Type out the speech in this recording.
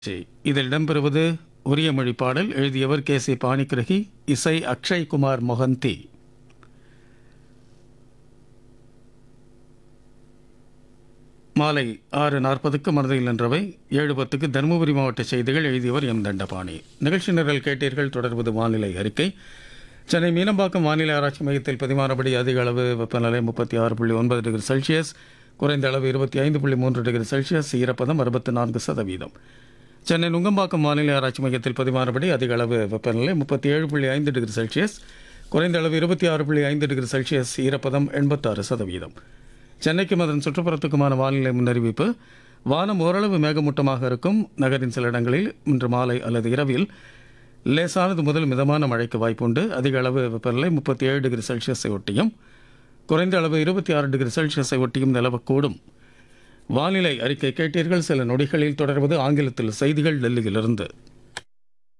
சரி. இதில் இடம்பெறுவது உரிய மொழி பாடல் எழுதியவர் கே சி பாணிக்கிரகி இசை அக்ஷய் குமார் மொஹந்தி மாலை ஆறு நாற்பதுக்கு மனதில் நின்றவை ஏழு பத்துக்கு தருமபுரி மாவட்ட செய்திகள் எழுதியவர் எம் தண்டபாணி நிகழ்ச்சி நிரல் கேட்டீர்கள் தொடர்வது வானிலை அறிக்கை சென்னை மீனம்பாக்கம் வானிலை ஆராய்ச்சி மையத்தில் பதிவானபடி அதிக அளவு வெப்பநிலை முப்பத்தி ஆறு புள்ளி ஒன்பது டிகிரி செல்சியஸ் குறைந்த அளவு இருபத்தி ஐந்து புள்ளி மூன்று டிகிரி செல்சியஸ் ஈரப்பதம் அறுபத்தி நான்கு சதவீதம் சென்னை நுங்கம்பாக்கம் வானிலை ஆராய்ச்சி மையத்தில் பதிவானபடி அதிக அளவு வெப்பநிலை முப்பத்தி ஏழு புள்ளி ஐந்து டிகிரி செல்சியஸ் குறைந்த அளவு இருபத்தி ஆறு புள்ளி ஐந்து டிகிரி செல்சியஸ் ஈரப்பதம் எண்பத்தாறு சதவீதம் சென்னைக்கும் அதன் சுற்றுப்புறத்துக்குமான வானிலை முன்னறிவிப்பு வானம் ஓரளவு மேகமூட்டமாக இருக்கும் நகரின் சில இடங்களில் இன்று மாலை அல்லது இரவில் லேசானது முதல் மிதமான மழைக்கு வாய்ப்புண்டு அதிக அளவு வெப்பநிலை முப்பத்தி ஏழு டிகிரி செல்சியஸை ஒட்டியும் குறைந்த அளவு இருபத்தி ஆறு டிகிரி செல்சியஸை ஒட்டியும் நிலவக்கூடும் வானிலை அறிக்கை கேட்டீர்கள் சில நொடிகளில் தொடர்வது ஆங்கிலத்தில் செய்திகள் டெல்லியிலிருந்து